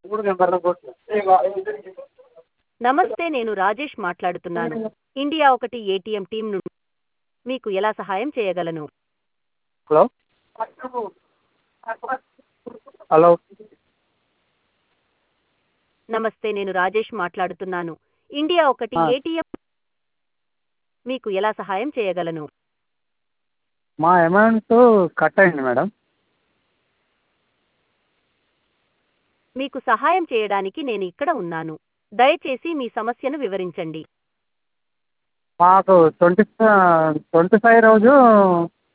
నమస్తే నేను రాజేష్ మాట్లాడుతున్నాను ఇండియా ఒకటి ఏటీఎం టీం నుండి మీకు ఎలా సహాయం చేయగలను హలో హలో నమస్తే నేను రాజేష్ మాట్లాడుతున్నాను ఇండియా ఒకటి ఆ. ఏటీఎం మీకు ఎలా సహాయం చేయగలను మా అమౌంట్ కట్ అయింది మేడం మీకు సహాయం చేయడానికి నేను ఇక్కడ ఉన్నాను దయచేసి మీ సమస్యను వివరించండి మాకు ట్వంటీ ట్వంటీ ఫైవ్ రోజు